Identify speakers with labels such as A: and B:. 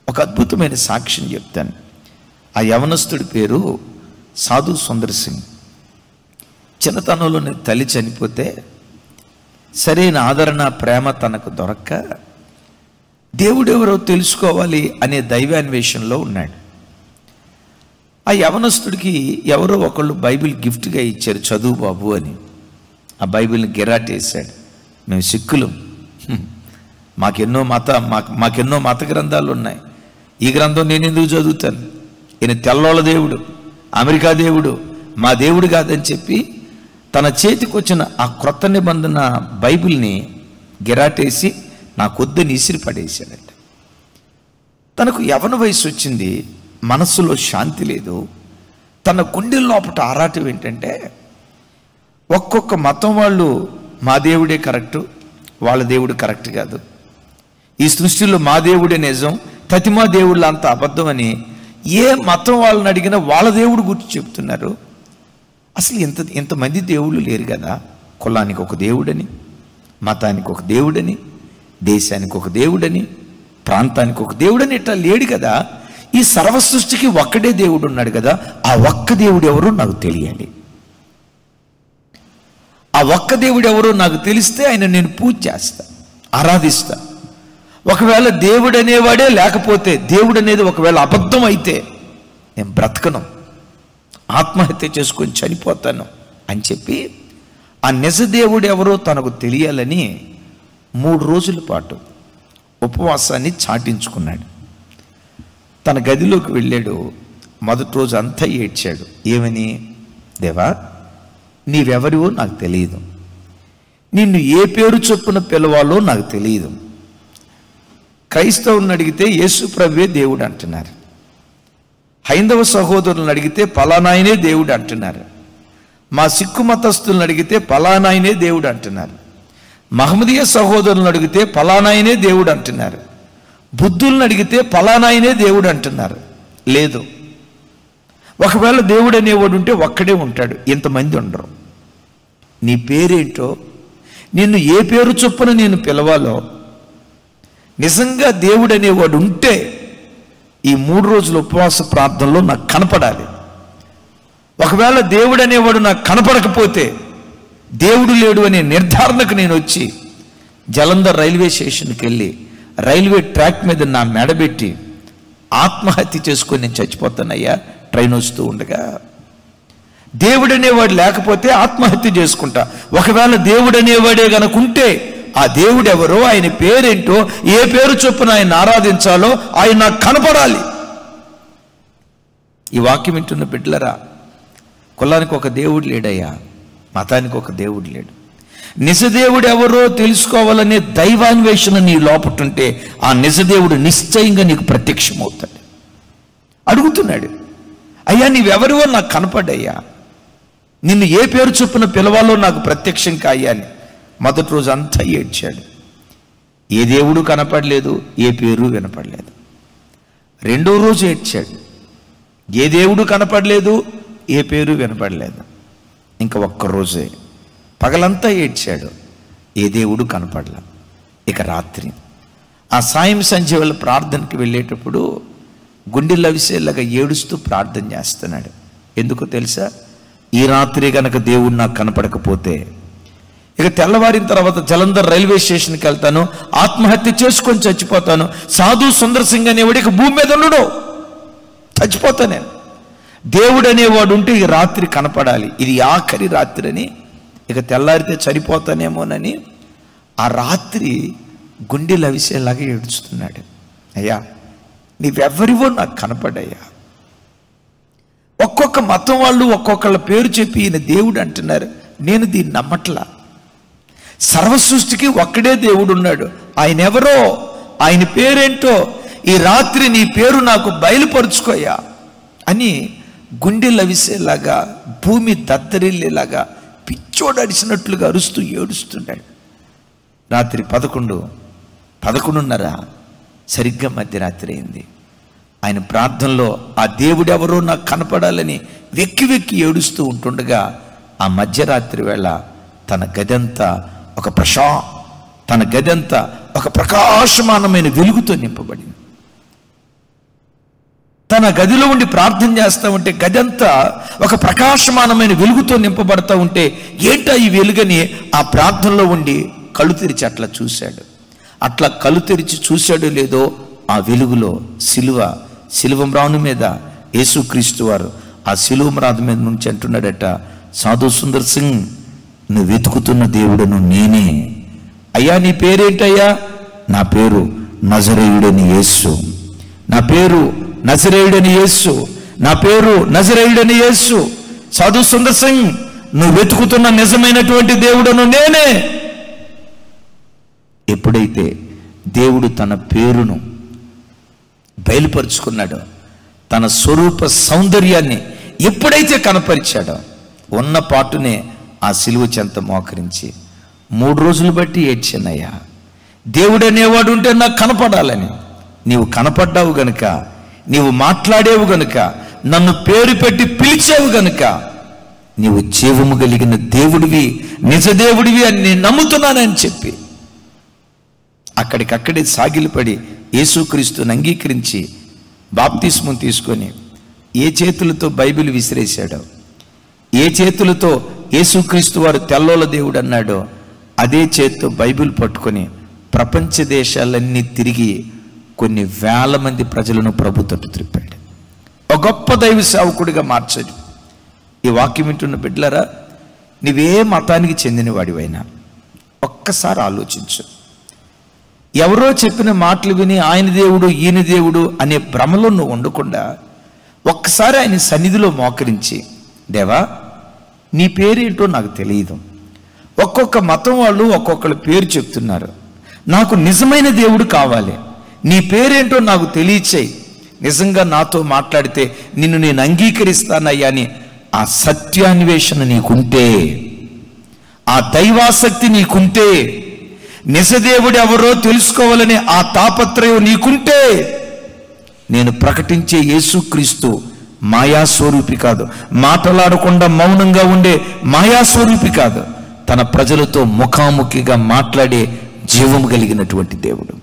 A: ఒక అద్భుతమైన సాక్ష్యం చెప్తాను ఆ యవనస్తుడి పేరు సాధు సుందర్ సింగ్ చిన్నతనంలోనే తల్లి చనిపోతే సరైన ఆదరణ ప్రేమ తనకు దొరక్క దేవుడెవరో తెలుసుకోవాలి అనే దైవాన్వేషణలో ఉన్నాడు ఆ యవనస్తుడికి ఎవరో ఒకళ్ళు బైబిల్ గిఫ్ట్గా ఇచ్చారు చదువు బాబు అని ఆ బైబిల్ని గిరాటేశాడు మేము సిక్కులం హ్మ్. మాకెన్నో మత మాకు మాకెన్నో మత గ్రంథాలు ఉన్నాయి ఈ గ్రంథం నేను ఎందుకు చదువుతాను ఈయన తెల్లోళ్ళ దేవుడు అమెరికా దేవుడు మా దేవుడు కాదని చెప్పి తన చేతికి వచ్చిన ఆ క్రొత్త నిబంధన బైబిల్ని గిరాటేసి నాకొద్దని ఇసిరి పడేశాడట తనకు యవన వయసు వచ్చింది మనస్సులో శాంతి లేదు తన గుండె లోపట ఆరాటం ఏంటంటే ఒక్కొక్క మతం వాళ్ళు మా దేవుడే కరెక్టు వాళ్ళ దేవుడు కరెక్ట్ కాదు ఈ సృష్టిలో మా దేవుడే నిజం తతిమా దేవుళ్ళు అంత అబద్ధం అని ఏ మతం వాళ్ళని అడిగినా వాళ్ళ దేవుడు గురించి చెప్తున్నారు అసలు ఇంత ఇంతమంది దేవుళ్ళు లేరు కదా కులానికి ఒక దేవుడని మతానికి ఒక దేవుడని దేశానికి ఒక దేవుడని ప్రాంతానికి ఒక దేవుడని ఇట్లా లేడు కదా ఈ సర్వ సృష్టికి ఒక్కడే దేవుడు ఉన్నాడు కదా ఆ ఒక్క దేవుడు ఎవరో నాకు తెలియాలి ఆ ఒక్క దేవుడు ఎవరో నాకు తెలిస్తే ఆయన నేను పూజ చేస్తా ఆరాధిస్తా ఒకవేళ దేవుడు అనేవాడే లేకపోతే దేవుడు అనేది ఒకవేళ అబద్ధం అయితే నేను బ్రతకను ఆత్మహత్య చేసుకొని చనిపోతాను అని చెప్పి ఆ నిజ దేవుడు ఎవరో తనకు తెలియాలని మూడు రోజుల పాటు ఉపవాసాన్ని చాటించుకున్నాడు తన గదిలోకి వెళ్ళాడు మొదటి రోజు అంతా ఏడ్చాడు ఏమని దేవా నీవెవరివో నాకు తెలియదు నిన్ను ఏ పేరు చొప్పున పిలవాలో నాకు తెలియదు క్రైస్తవుని అడిగితే యేసు ప్రభువే దేవుడు అంటున్నారు హైందవ సహోదరులను అడిగితే పలానాయనే దేవుడు అంటున్నారు మా సిక్కు మతస్థులను అడిగితే పలానాయనే దేవుడు అంటున్నారు మహమ్మదీయ సహోదరులను అడిగితే పలానాయనే దేవుడు అంటున్నారు బుద్ధులను అడిగితే పలానాయనే దేవుడు అంటున్నారు లేదు ఒకవేళ దేవుడు అనేవాడు ఉంటే ఒక్కడే ఉంటాడు ఇంతమంది ఉండరు నీ పేరేంటో నిన్ను ఏ పేరు చొప్పున నేను పిలవాలో నిజంగా దేవుడు అనేవాడు ఉంటే ఈ మూడు రోజుల ఉపవాస ప్రార్థనలో నాకు కనపడాలి ఒకవేళ దేవుడు అనేవాడు నాకు కనపడకపోతే దేవుడు లేడు అనే నిర్ధారణకు నేను వచ్చి జలంధర్ రైల్వే స్టేషన్కి వెళ్ళి రైల్వే ట్రాక్ మీద నా మెడబెట్టి ఆత్మహత్య చేసుకొని నేను చచ్చిపోతానయ్యా ట్రైన్ వస్తూ ఉండగా దేవుడు అనేవాడు లేకపోతే ఆత్మహత్య చేసుకుంటా ఒకవేళ దేవుడు అనేవాడే గనుకుంటే ఆ దేవుడు ఎవరో ఆయన పేరేంటో ఏ పేరు చొప్పున ఆయన ఆరాధించాలో ఆయన నాకు కనపడాలి ఈ వాక్యం వింటున్న బిడ్డలరా కులానికి ఒక దేవుడు లేడయ్యా మతానికి ఒక దేవుడు లేడు నిజదేవుడు ఎవరో తెలుసుకోవాలనే దైవాన్వేషణ నీ లోపటుంటే ఆ నిజదేవుడు నిశ్చయంగా నీకు ప్రత్యక్షమవుతాడు అడుగుతున్నాడు అయ్యా నీవెవరివో నాకు కనపడయ్యా నిన్ను ఏ పేరు చొప్పున పిలవాలో నాకు ప్రత్యక్షం కాయ్యా అని మొదటి రోజు అంతా ఏడ్చాడు ఏ దేవుడు కనపడలేదు ఏ పేరు వినపడలేదు రెండో రోజు ఏడ్చాడు ఏ దేవుడు కనపడలేదు ఏ పేరు వినపడలేదు ఇంకా ఒక్క రోజే పగలంతా ఏడ్చాడు ఏ దేవుడు కనపడలే ఇక రాత్రి ఆ సాయం సంధ్య వేళ ప్రార్థనకి వెళ్ళేటప్పుడు గుండెలు అవిసేలాగా ఏడుస్తూ ప్రార్థన చేస్తున్నాడు ఎందుకో తెలుసా ఈ రాత్రి గనక దేవుడు నాకు కనపడకపోతే ఇక తెల్లవారిన తర్వాత జలంధర్ రైల్వే స్టేషన్కి వెళ్తాను ఆత్మహత్య చేసుకొని చచ్చిపోతాను సాధు సుందర్ సింగ్ అనేవాడు ఇక భూమి మీద ఉండడు చచ్చిపోతా నేను దేవుడు అనేవాడు ఉంటే ఈ రాత్రి కనపడాలి ఇది ఆఖరి రాత్రి అని ఇక తెల్లారితే చనిపోతానేమోనని ఆ రాత్రి గుండెలు అవిసేలాగా ఏడుస్తున్నాడు అయ్యా నీవెవరివో నాకు కనపడయ్యా ఒక్కొక్క మతం వాళ్ళు ఒక్కొక్కళ్ళ పేరు చెప్పి ఈయన దేవుడు అంటున్నారు నేను దీన్ని నమ్మట్లా సర్వ సృష్టికి ఒక్కడే దేవుడు ఉన్నాడు ఆయన ఎవరో ఆయన పేరేంటో ఈ రాత్రి నీ పేరు నాకు బయలుపరుచుకోయా అని గుండెలు అవిసేలాగా భూమి దద్దరిల్లేలాగా పిచ్చోడు అడిచినట్లుగా అరుస్తూ ఏడుస్తున్నాడు రాత్రి పదకొండు పదకొండున్నర సరిగ్గా మధ్యరాత్రి అయింది ఆయన ప్రార్థనలో ఆ దేవుడెవరో నాకు కనపడాలని వెక్కి వెక్కి ఏడుస్తూ ఉంటుండగా ఆ మధ్యరాత్రి వేళ తన గదంతా ఒక ప్రశా తన గదంతా ఒక ప్రకాశమానమైన వెలుగుతో నింపబడింది తన గదిలో ఉండి ప్రార్థన చేస్తూ ఉంటే గది అంతా ఒక ప్రకాశమానమైన వెలుగుతో నింపబడతా ఉంటే ఏంటా ఈ వెలుగని ఆ ప్రార్థనలో ఉండి కళ్ళు తెరిచి అట్లా చూశాడు అట్లా కళ్ళు తెరిచి చూశాడో లేదో ఆ వెలుగులో సిలువ సిలువ మ్రాను మీద యేసుక్రీస్తు వారు ఆ సిలువ మ్రాను మీద నుంచి అంటున్నాడట సాధు సుందర్ సింగ్ నువ్వు వెతుకుతున్న దేవుడను నేనే అయ్యా నీ పేరేంటయ్యా నా పేరు నజరేయుడని యేసు నా పేరు నజరేయుడని యేసు నా పేరు నజరేయుడని యేసు సాధు సుందర్ సింగ్ నువ్వు వెతుకుతున్న నిజమైనటువంటి దేవుడను నేనే ఎప్పుడైతే దేవుడు తన పేరును బయలుపరుచుకున్నాడో తన స్వరూప సౌందర్యాన్ని ఎప్పుడైతే కనపరిచాడో ఉన్న పాటునే ఆ సిలువ చెంత మోకరించి మూడు రోజులు బట్టి ఏడ్చానయ్యా దేవుడు అనేవాడు ఉంటే నాకు కనపడాలని నీవు కనపడ్డావు గనుక నీవు మాట్లాడేవు గనుక నన్ను పేరు పెట్టి పిలిచావు గనుక నీవు జీవము కలిగిన దేవుడివి నిజ దేవుడివి అని నేను నమ్ముతున్నానని చెప్పి అక్కడికక్కడే సాగిలపడి యేసుక్రీస్తుని అంగీకరించి బాప్తిస్మం తీసుకొని ఏ చేతులతో బైబిల్ విసిరేశాడో ఏ చేతులతో యేసుక్రీస్తు వారు తెల్లోల దేవుడు అన్నాడో అదే చేత్తో బైబిల్ పట్టుకొని ప్రపంచ దేశాలన్నీ తిరిగి కొన్ని వేల మంది ప్రజలను ప్రభు తట్టు త్రిప్పాడు ఒక గొప్ప దైవ సేవకుడిగా మార్చాడు ఈ వాక్యం వింటున్న బిడ్డలరా నీవే మతానికి చెందిన వాడివైనా ఒక్కసారి ఆలోచించు ఎవరో చెప్పిన మాటలు విని ఆయన దేవుడు ఈయన దేవుడు అనే భ్రమలో నువ్వు ఉండకుండా ఒక్కసారి ఆయన సన్నిధిలో మోకరించి దేవా నీ పేరేంటో నాకు తెలియదు ఒక్కొక్క మతం వాళ్ళు ఒక్కొక్కళ్ళ పేరు చెప్తున్నారు నాకు నిజమైన దేవుడు కావాలి నీ పేరేంటో నాకు తెలియచేయి నిజంగా నాతో మాట్లాడితే నిన్ను నేను అంగీకరిస్తానయ్యా అని ఆ సత్యాన్వేషణ నీకుంటే ఆ దైవాసక్తి నీకుంటే నిజదేవుడు ఎవరో తెలుసుకోవాలనే ఆ తాపత్రయం నీకుంటే నేను ప్రకటించే యేసుక్రీస్తు మాయాస్వరూపి కాదు మాటలాడకుండా మౌనంగా ఉండే మాయాస్వరూపి కాదు తన ప్రజలతో ముఖాముఖిగా మాట్లాడే జీవము కలిగినటువంటి దేవుడు